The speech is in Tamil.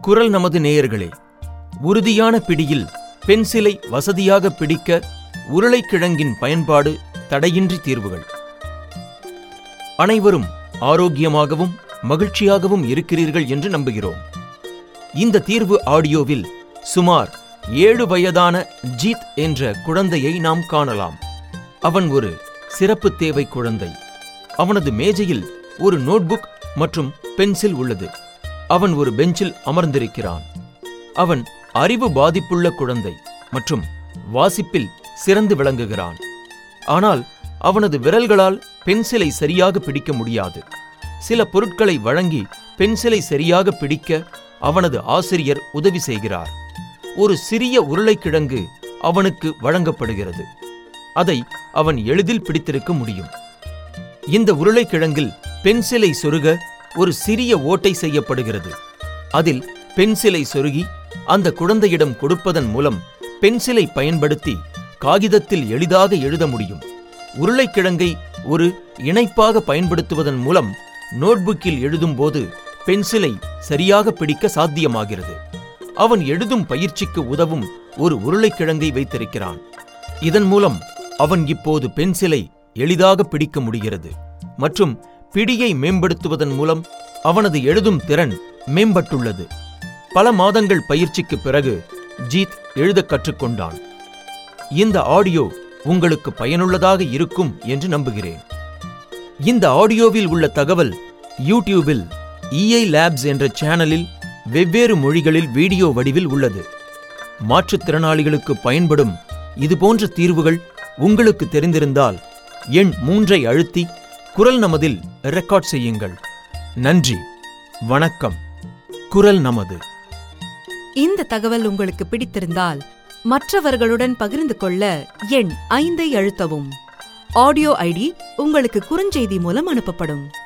குரல் நமது நேயர்களே உறுதியான பிடியில் பென்சிலை வசதியாக பிடிக்க உருளைக்கிழங்கின் பயன்பாடு தடையின்றி தீர்வுகள் அனைவரும் ஆரோக்கியமாகவும் மகிழ்ச்சியாகவும் இருக்கிறீர்கள் என்று நம்புகிறோம் இந்த தீர்வு ஆடியோவில் சுமார் ஏழு வயதான ஜீத் என்ற குழந்தையை நாம் காணலாம் அவன் ஒரு சிறப்பு தேவை குழந்தை அவனது மேஜையில் ஒரு நோட்புக் மற்றும் பென்சில் உள்ளது அவன் ஒரு பெஞ்சில் அமர்ந்திருக்கிறான் அவன் அறிவு பாதிப்புள்ள குழந்தை மற்றும் வாசிப்பில் சிறந்து விளங்குகிறான் ஆனால் அவனது விரல்களால் பென்சிலை சரியாக பிடிக்க முடியாது சில பொருட்களை வழங்கி பென்சிலை சரியாக பிடிக்க அவனது ஆசிரியர் உதவி செய்கிறார் ஒரு சிறிய உருளைக்கிழங்கு அவனுக்கு வழங்கப்படுகிறது அதை அவன் எளிதில் பிடித்திருக்க முடியும் இந்த உருளைக்கிழங்கில் பென்சிலை சொருக ஒரு சிறிய ஓட்டை செய்யப்படுகிறது அதில் பென்சிலை சொருகி அந்த குழந்தையிடம் கொடுப்பதன் மூலம் பென்சிலை பயன்படுத்தி காகிதத்தில் எளிதாக எழுத முடியும் உருளைக்கிழங்கை ஒரு இணைப்பாக பயன்படுத்துவதன் மூலம் நோட்புக்கில் எழுதும்போது பென்சிலை சரியாக பிடிக்க சாத்தியமாகிறது அவன் எழுதும் பயிற்சிக்கு உதவும் ஒரு உருளைக்கிழங்கை வைத்திருக்கிறான் இதன் மூலம் அவன் இப்போது பென்சிலை எளிதாக பிடிக்க முடிகிறது மற்றும் பிடியை மேம்படுத்துவதன் மூலம் அவனது எழுதும் திறன் மேம்பட்டுள்ளது பல மாதங்கள் பயிற்சிக்கு பிறகு ஜீத் எழுதக் கற்றுக்கொண்டான் இந்த ஆடியோ உங்களுக்கு பயனுள்ளதாக இருக்கும் என்று நம்புகிறேன் இந்த ஆடியோவில் உள்ள தகவல் யூடியூபில் இஐ லேப்ஸ் என்ற சேனலில் வெவ்வேறு மொழிகளில் வீடியோ வடிவில் உள்ளது மாற்றுத்திறனாளிகளுக்கு பயன்படும் இதுபோன்ற தீர்வுகள் உங்களுக்கு தெரிந்திருந்தால் எண் மூன்றை அழுத்தி குரல் நமதில் ரெக்கார்ட் செய்யுங்கள் நன்றி வணக்கம் குரல் நமது இந்த தகவல் உங்களுக்கு பிடித்திருந்தால் மற்றவர்களுடன் பகிர்ந்து கொள்ள எண் ஐந்தை அழுத்தவும் ஆடியோ ஐடி உங்களுக்கு குறுஞ்செய்தி மூலம் அனுப்பப்படும்